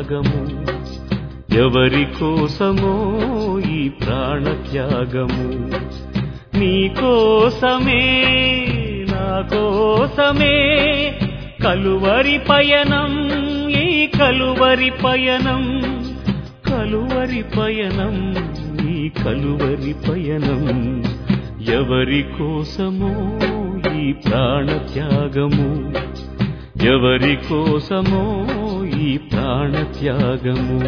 త్యాగము ఎవరి కోసమో ఈ ప్రాణ త్యాగము నీ కోసమే నా కోసమే కలువరి పయనం ఈ కలువరి పయనం కలువరి పయనం ఈ కలువరి పయనం ఎవరి కోసమో ఈ ప్రాణ త్యాగము ఎవరి కోసమో ఈ ప్రాణ త్యాగము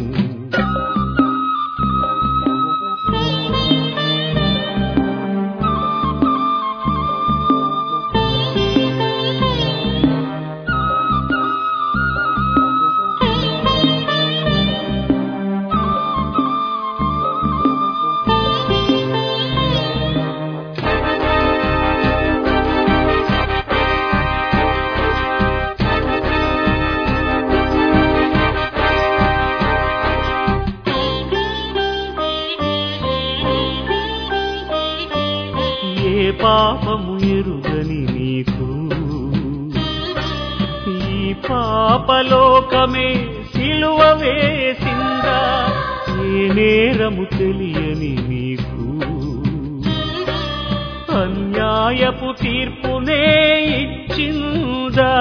ఏ పాపము ఎరుగని నీకు ఈ పాపలోకమే సిలువ వేసిందా ఏ నేరము తెలియని నీకు అన్యాయపు తీర్పునే ఇచ్చిందా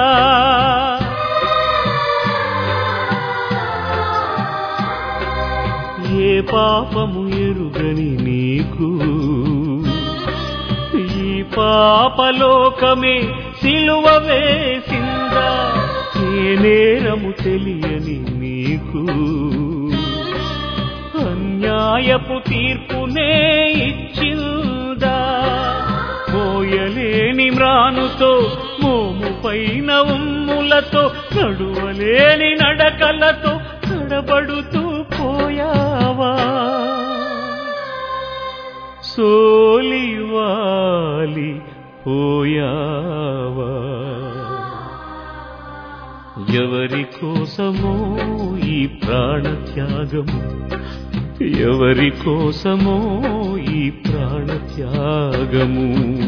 ఏ పాపము ఎరుగని నీకు ఈ పాపలోకమే సిలువ వేసిందా ఏ నేరము తెలియని నీకు అన్యాయపు తీర్పునే ఇచ్చిందా మోయలేని మ్రానుతో మోము పైన ఉమ్ములతో నడువలేని నడకలతో తడబడుతూ పోయావా సోలివాలి పోయావా ఎవరి కోసమో ఈ ప్రాణ త్యాగము ఎవరి కోసమో ఈ ప్రాణ త్యాగము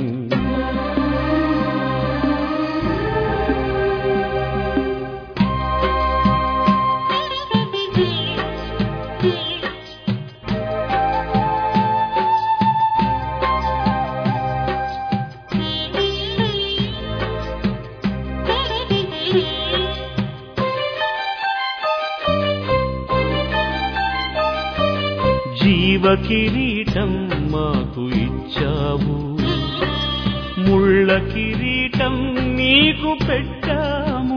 జీవ కిరీటం మాకు ఇచ్చావు ముళ్ళ కిరీటం నీకు పెట్టాము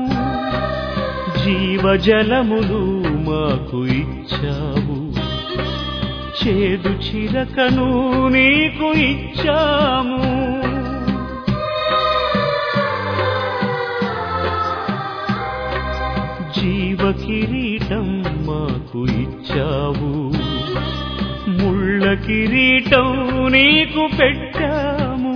జీవజలములు మాకు ఇచ్చావు చేదు చిరకను నీకు ఇచ్చాము జీవ కిరీటం మాకు ఇచ్చావు ముళ్ళ కిరీటం నీకు పెట్టాము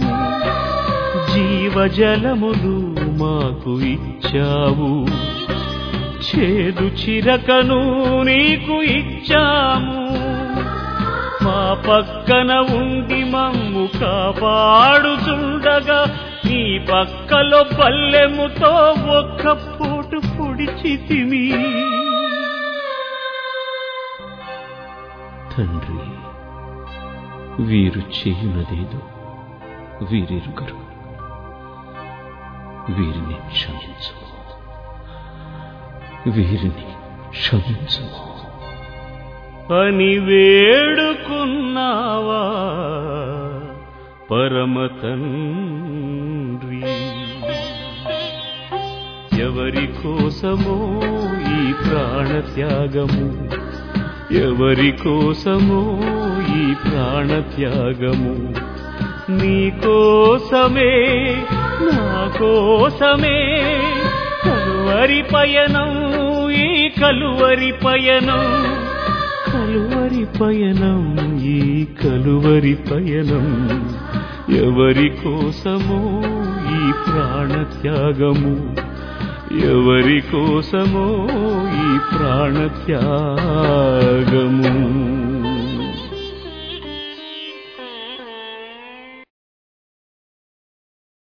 జీవజలములు మాకు ఇచ్చావు చేదు చిరకను నీకు ఇచ్చాము మా పక్కన ఉండి మమ్ము కాపాడుచుండగా నీ పక్కలో పల్లెముతో ఒక్క పూట పొడిచితిమి తండ్రి వీరు చేయునదేదో వీరెరుగరు వీరిని క్షమించు వీరిని క్షమించు అని వేడుకున్నావా పరమ తండ్రి ఎవరి కోసమో ఈ ప్రాణ త్యాగము ఎవరి కోసమో ఈ ప్రాణ త్యాగము నీ కోసమే నా కోసమే కలువరి పయనం ఈ కలువరి పయనం కలువరి పయనం ఈ కలువరి పయనం ఎవరి కోసమో ఈ ప్రాణ త్యాగము ఎవరి కోసమో ఈ ప్రాణ త్యాగము